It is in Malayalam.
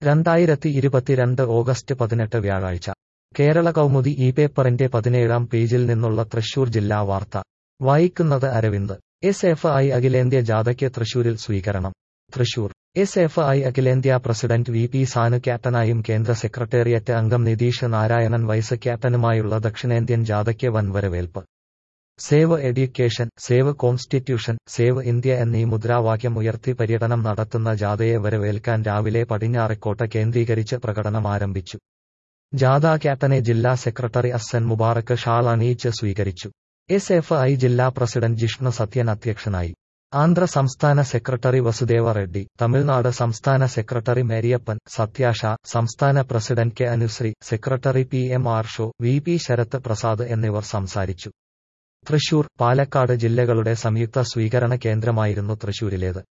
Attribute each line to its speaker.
Speaker 1: രണ്ടായിരത്തി ഇരുപത്തിരണ്ട് ഓഗസ്റ്റ് പതിനെട്ട് വ്യാഴാഴ്ച കേരള കൗമുദി ഈ പേപ്പറിന്റെ പതിനേഴാം പേജിൽ നിന്നുള്ള തൃശൂർ ജില്ലാ വാർത്ത വായിക്കുന്നത് അരവിന്ദ് എസ് എഫ് ഐ അഖിലേന്ത്യാ ജാഥയ്ക്ക് തൃശൂരിൽ സ്വീകരണം തൃശൂർ എസ് എഫ് ഐ അഖിലേന്ത്യാ പ്രസിഡന്റ് വി പി സാനു ക്യാപ്റ്റനായും കേന്ദ്ര സെക്രട്ടേറിയറ്റ് അംഗം നിതീഷ് നാരായണൻ വൈസ് ക്യാപ്റ്റനുമായുള്ള ദക്ഷിണേന്ത്യൻ ജാഥയ്ക്ക് വൻ വരവേൽപ്പ് save education save constitution save India എന്നീ മുദ്രാവാക്യം ഉയർത്തി പര്യടനം നടത്തുന്ന ജാഥയെ വരവേൽക്കാൻ രാവിലെ പടിഞ്ഞാറെക്കോട്ട കേന്ദ്രീകരിച്ച് പ്രകടനം ആരംഭിച്ചു ജാഥ ക്യാപ്റ്റനെ ജില്ലാ സെക്രട്ടറി അസൻ മുബാറക്ക് ഷാൾ അണിയിച്ച് സ്വീകരിച്ചു എസ് എഫ് ഐ ജില്ലാ പ്രസിഡന്റ് ജിഷ്ണു സത്യൻ അധ്യക്ഷനായി ആന്ധ്ര സംസ്ഥാന സെക്രട്ടറി വസുദേവ റെഡ്ഡി തമിഴ്നാട് സംസ്ഥാന സെക്രട്ടറി മേരിയപ്പൻ സത്യാഷ സംസ്ഥാന president K Anusree secretary P M Arsho V P Sarath Prasad എന്നിവർ സംസാരിച്ചു തൃശൂർ പാലക്കാട് ജില്ലകളുടെ സംയുക്ത സ്വീകരണ കേന്ദ്രമായിരുന്നു തൃശൂരിലേത്